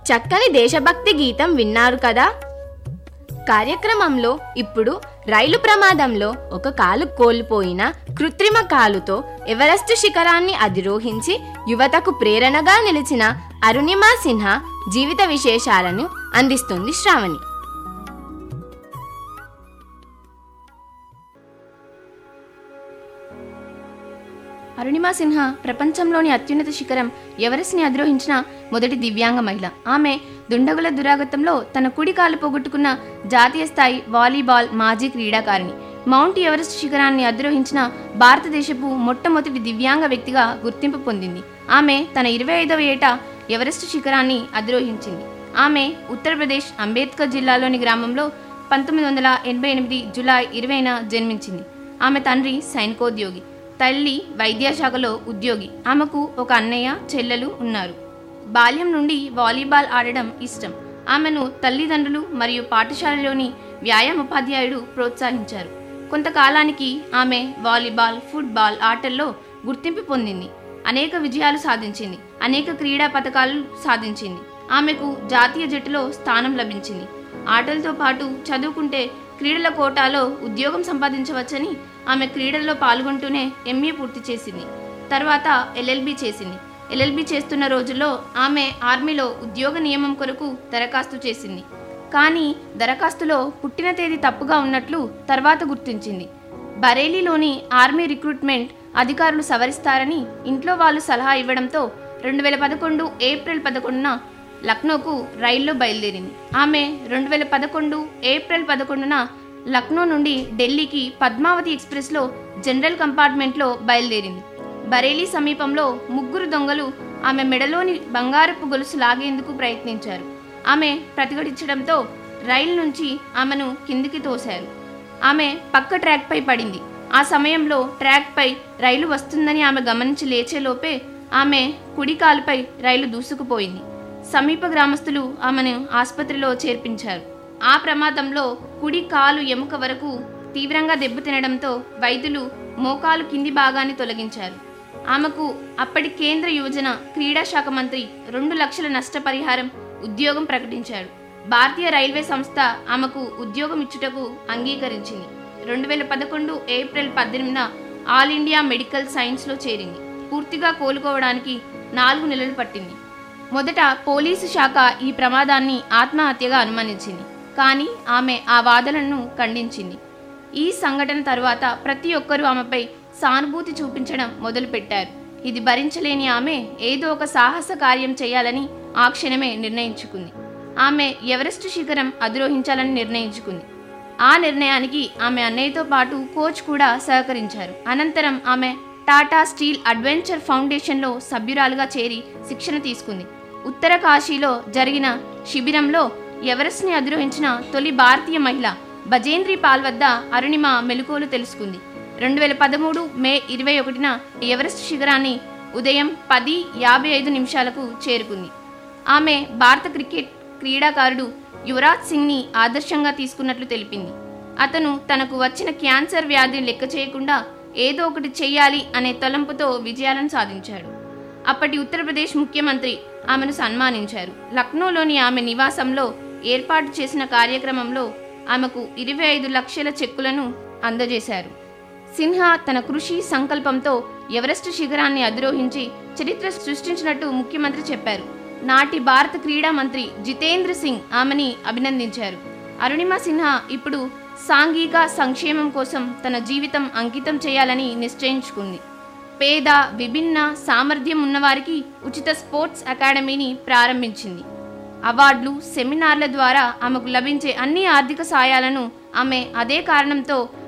చక్కని దేశభక్తి గీతం విన్నారు కదా కార్యక్రమంలో ఇప్పుడు రైలు ప్రమాదంలో ఒక కాలు కోల్పోయిన కృత్రిమ కాలుతో ఎవరెస్ట్ శిఖరాన్ని అధిరోహించి యువతకు ప్రేరణగా నిలిచిన అరుణిమా సిన్హా జీవిత విశేషాలను అందిస్తుంది శ్రావణి అరుణిమా సిన్హా ప్రపంచంలోని అత్యున్నత శిఖరం ఎవరెస్ట్ని అధిరోహించిన మొదటి దివ్యాంగ మహిళ ఆమె దుండగుల దురాగతంలో తన కుడి కాలు పోగొట్టుకున్న జాతీయ స్థాయి వాలీబాల్ మాజీ క్రీడాకారిణి మౌంట్ ఎవరెస్ట్ శిఖరాన్ని అధిరోహించిన భారతదేశపు మొట్టమొదటి దివ్యాంగ వ్యక్తిగా గుర్తింపు పొందింది ఆమె తన ఇరవై ఐదవ ఏట ఎవరెస్ట్ శిఖరాన్ని అధిరోహించింది ఆమె ఉత్తరప్రదేశ్ అంబేద్కర్ జిల్లాలోని గ్రామంలో పంతొమ్మిది వందల ఎనభై ఎనిమిది జులై ఇరవైన జన్మించింది ఆమె తండ్రి సైనికోద్యోగి తల్లి వైద్యశాఖలో ఉద్యోగి ఆమెకు ఒక అన్నయ్య చెల్లెలు ఉన్నారు బాల్యం నుండి వాలీబాల్ ఆడడం ఇష్టం ఆమెను తల్లిదండ్రులు మరియు పాఠశాలలోని వ్యాయామోపాధ్యాయుడు ప్రోత్సహించారు కొంతకాలానికి ఆమె వాలీబాల్ ఫుట్బాల్ ఆటల్లో గుర్తింపు పొందింది అనేక విజయాలు సాధించింది అనేక క్రీడా పథకాలు సాధించింది ఆమెకు జాతీయ జట్టులో స్థానం లభించింది ఆటలతో పాటు చదువుకుంటే క్రీడల కోటాలో ఉద్యోగం సంపాదించవచ్చని ఆమె క్రీడల్లో పాల్గొంటూనే ఎంఏ పూర్తి చేసింది తర్వాత ఎల్ఎల్బి చేసింది ఎల్ఎల్బి చేస్తున్న రోజుల్లో ఆమె ఆర్మీలో ఉద్యోగ నియమం కొరకు దరఖాస్తు చేసింది కానీ దరఖాస్తులో పుట్టిన తేదీ తప్పుగా ఉన్నట్లు తర్వాత గుర్తించింది బరేలీలోని ఆర్మీ రిక్రూట్మెంట్ అధికారులు సవరిస్తారని ఇంట్లో వాళ్ళు సలహా ఇవ్వడంతో రెండు వేల పదకొండు ఏప్రిల్ పదకొండున లక్నోకు రైల్లో బయలుదేరింది ఆమె రెండు వేల పదకొండు ఏప్రిల్ పదకొండున లక్నో నుండి ఢిల్లీకి పద్మావతి ఎక్స్ప్రెస్లో జనరల్ కంపార్ట్మెంట్లో బయలుదేరింది బరేలీ సమీపంలో ముగ్గురు దొంగలు ఆమె మెడలోని బంగారపు గొలుసు లాగేందుకు ప్రయత్నించారు ఆమె ప్రతిఘటించడంతో రైలు నుంచి ఆమెను కిందికి తోశారు ఆమె పక్క ట్రాక్పై పడింది ఆ సమయంలో ట్రాక్పై రైలు వస్తుందని ఆమె గమనించి లేచేలోపే ఆమె కుడి కాలుపై రైలు దూసుకుపోయింది సమీప గ్రామస్తులు ఆమెను ఆసుపత్రిలో చేర్పించారు ఆ ప్రమాదంలో కుడి కాలు ఎముక వరకు తీవ్రంగా దెబ్బతినడంతో వైద్యులు మోకాలు కింది భాగాన్ని తొలగించారు ఆమెకు అప్పటి కేంద్ర యువజన క్రీడా శాఖ మంత్రి రెండు లక్షల నష్టపరిహారం ఉద్యోగం ప్రకటించాడు భారతీయ రైల్వే సంస్థ ఆమెకు ఉద్యోగం ఇచ్చుటకు అంగీకరించింది రెండు వేల పదకొండు ఏప్రిల్ పద్దెనిమిదిన ఆల్ ఇండియా మెడికల్ సైన్స్లో చేరింది పూర్తిగా కోలుకోవడానికి నాలుగు నెలలు పట్టింది మొదట పోలీసు శాఖ ఈ ప్రమాదాన్ని ఆత్మహత్యగా అనుమానించింది కానీ ఆమె ఆ వాదనను ఖండించింది ఈ సంఘటన తర్వాత ప్రతి ఒక్కరూ ఆమెపై సానుభూతి చూపించడం మొదలుపెట్టారు ఇది భరించలేని ఆమె ఏదో ఒక సాహస కార్యం చేయాలని ఆ క్షణమే నిర్ణయించుకుంది ఆమె ఎవరెస్ట్ శిఖరం అధిరోహించాలని నిర్ణయించుకుంది ఆ నిర్ణయానికి ఆమె అన్నయ్యతో పాటు కోచ్ కూడా సహకరించారు అనంతరం ఆమె టాటా స్టీల్ అడ్వెంచర్ ఫౌండేషన్లో సభ్యురాలుగా చేరి శిక్షణ తీసుకుంది ఉత్తర కాశీలో జరిగిన శిబిరంలో ఎవరెస్ట్ని అధిరోహించిన తొలి భారతీయ మహిళ బజేంద్రి పాల్ వద్ద అరుణిమ మెలకువలు తెలుసుకుంది రెండు వేల పదమూడు మే ఇరవై ఒకటిన ఎవరెస్ట్ శిఖరాన్ని ఉదయం పది యాభై ఐదు నిమిషాలకు చేరుకుంది ఆమె భారత క్రికెట్ క్రీడాకారుడు యువరాజ్ సింగ్ని ఆదర్శంగా తీసుకున్నట్లు తెలిపింది అతను తనకు వచ్చిన క్యాన్సర్ వ్యాధిని లెక్క చేయకుండా ఏదో ఒకటి చెయ్యాలి అనే తలంపుతో విజయాలను సాధించాడు అప్పటి ఉత్తరప్రదేశ్ ముఖ్యమంత్రి ఆమెను సన్మానించారు లక్నోలోని ఆమె నివాసంలో ఏర్పాటు చేసిన కార్యక్రమంలో ఆమెకు ఇరవై ఐదు లక్షల చెక్కులను అందజేశారు సిన్హా తన కృషి సంకల్పంతో ఎవరెస్ట్ శిఖరాన్ని అధిరోహించి చరిత్ర సృష్టించినట్టు ముఖ్యమంత్రి చెప్పారు నాటి భారత క్రీడా మంత్రి జితేంద్ర సింగ్ ఆమెని అభినందించారు అరుణిమ సిన్హా ఇప్పుడు సాంఘిక సంక్షేమం కోసం తన జీవితం అంకితం చేయాలని నిశ్చయించుకుంది పేద విభిన్న సామర్థ్యం ఉన్నవారికి ఉచిత స్పోర్ట్స్ అకాడమీని ప్రారంభించింది అవార్డులు సెమినార్ల ద్వారా ఆమెకు లభించే అన్ని ఆర్థిక సాయాలను ఆమె అదే కారణంతో